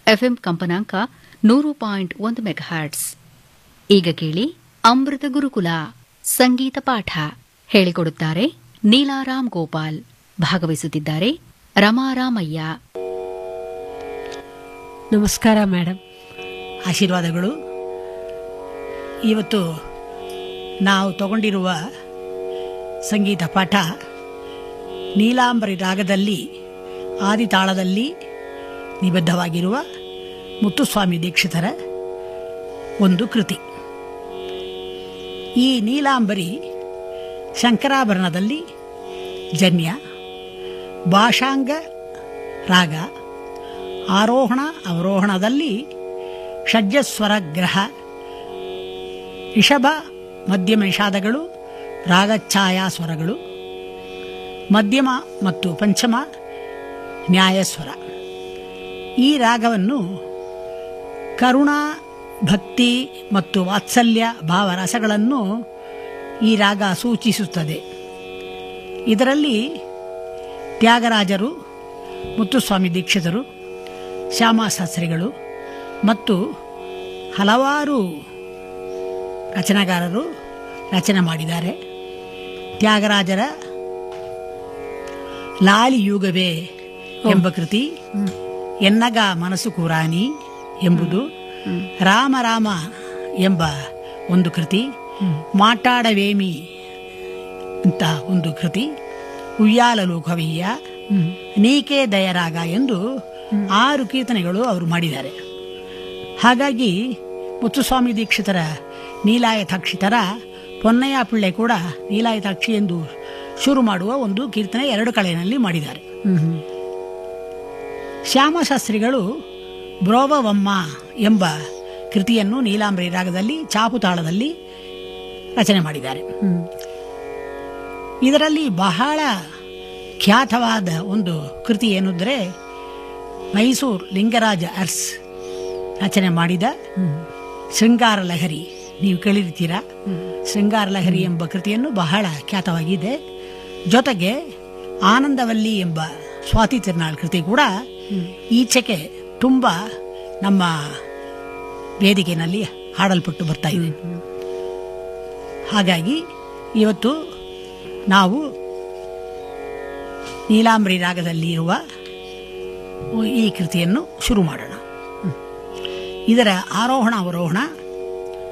FM ಕಂಪನಾಂಕ ನೂರು point ಒಂದು ಮೆಗಾಹರ್ಟ್ಸ್ ಈಗ ಕೇಳಿ ಅಮೃತ ಗುರುಕುಲ ಸಂಗೀತ ಪಾಠ ಹೇಳಿಕೊಡುತ್ತಾರೆ ನೀಲಾರಾಮ್ ಗೋಪಾಲ್ ಭಾಗವಹಿಸುತ್ತಿದ್ದಾರೆ ರಮಾರಾಮಯ್ಯ ನಮಸ್ಕಾರ ಮೇಡಮ್ ಆಶೀರ್ವಾದಗಳು ಇವತ್ತು ನಾವು ತಗೊಂಡಿರುವ ಸಂಗೀತ ಪಾಠ ನೀಲಾಂಬರಿ ರಾಗದಲ್ಲಿ ಆದಿತಾಳದಲ್ಲಿ ನಿಬದ್ಧವಾಗಿರುವ ಮುತ್ತುಸ್ವಾಮಿ ದೀಕ್ಷಿತರ ಒಂದು ಕೃತಿ ಈ ನೀಲಾಂಬರಿ ಶಂಕರಾಭರಣದಲ್ಲಿ ಜನ್ಯ ಭಾಷಾಂಗ ರಾಗ ಆರೋಹಣ ಅವರೋಹಣದಲ್ಲಿ ಷಡ್ಜಸ್ವರ ಗ್ರಹ ರಿಷಭ ಮಧ್ಯಮ ನಿಷಾದಗಳು ರಾಗಛಾಯಾ ಸ್ವರಗಳು ಮಧ್ಯಮ ಮತ್ತು ಪಂಚಮ ನ್ಯಾಯಸ್ವರ ಈ ರಾಗವನ್ನು ಕರುಣಾ ಭಕ್ತಿ ಮತ್ತು ವಾತ್ಸಲ್ಯ ಭಾವರಸಗಳನ್ನು ಈ ರಾಗ ಸೂಚಿಸುತ್ತದೆ ಇದರಲ್ಲಿ ತ್ಯಾಗರಾಜರು ಮುತ್ತುಸ್ವಾಮಿ ದೀಕ್ಷಿತರು ಶ್ಯಾಮಾಶಾಸ್ತ್ರಿಗಳು ಮತ್ತು ಹಲವಾರು ರಚನೆಗಾರರು ರಚನೆ ಮಾಡಿದ್ದಾರೆ ತ್ಯಾಗರಾಜರ ಲಾಲಿಯುಗವೇ ಎಂಬ ಕೃತಿ ಎನ್ನಗ ಮನಸ್ಸು ಕುರಾನಿ ಎಂಬುದು ರಾಮ ರಾಮ ಎಂಬ ಒಂದು ಕೃತಿ ಮಾಟಾಡವೇಮಿ ಅಂತ ಒಂದು ಕೃತಿ ಉಯ್ಯಾಲಲು ಕವಿಯ ನೀಕೆ ದಯರಾಗ ಎಂದು ಆರು ಕೀರ್ತನೆಗಳು ಅವರು ಮಾಡಿದ್ದಾರೆ ಹಾಗಾಗಿ ಮುತ್ತುಸ್ವಾಮಿ ದೀಕ್ಷಿತರ ನೀಲಾಯತಾಕ್ಷಿತರ ಪೊನ್ನಯ್ಯ ಪಿಳ್ಳೆ ಕೂಡ ನೀಲಾಯತಾಕ್ಷಿ ಎಂದು ಶುರು ಮಾಡುವ ಒಂದು ಕೀರ್ತನೆ ಎರಡು ಕಳೆಯಲ್ಲಿ ಮಾಡಿದ್ದಾರೆ ಶ್ಯಾಮಶಾಸ್ತ್ರಿಗಳು ಬ್ರೋವವಮ್ಮ ಎಂಬ ಕೃತಿಯನ್ನು ನೀಲಾಂಬರಿ ರಾಗದಲ್ಲಿ ಚಾಪುತಾಳದಲ್ಲಿ ರಚನೆ ಮಾಡಿದ್ದಾರೆ ಇದರಲ್ಲಿ ಬಹಳ ಖ್ಯಾತವಾದ ಒಂದು ಕೃತಿ ಏನೆಂದರೆ ಮೈಸೂರು ಲಿಂಗರಾಜ ಅರ್ಸ್ ರಚನೆ ಮಾಡಿದ ಶೃಂಗಾರ ಲಹರಿ ನೀವು ಕೇಳಿರ್ತೀರಾ ಶೃಂಗಾರ ಲಹರಿ ಎಂಬ ಕೃತಿಯನ್ನು ಬಹಳ ಖ್ಯಾತವಾಗಿದೆ ಜೊತೆಗೆ ಆನಂದವಲ್ಲಿ ಎಂಬ ಸ್ವಾತಿ ತಿರುನಾಳ್ ಕೃತಿ ಕೂಡ ಈಚೆಗೆ ತುಂಬ ನಮ್ಮ ವೇದಿಕೆಯಲ್ಲಿ ಹಾಡಲ್ಪಟ್ಟು ಬರ್ತಾ ಇದೆ ಹಾಗಾಗಿ ಇವತ್ತು ನಾವು ನೀಲಾಂಬರಿ ರಾಗದಲ್ಲಿ ಇರುವ ಈ ಕೃತಿಯನ್ನು ಶುರು ಮಾಡೋಣ ಇದರ ಆರೋಹಣ ಅವರೋಹಣ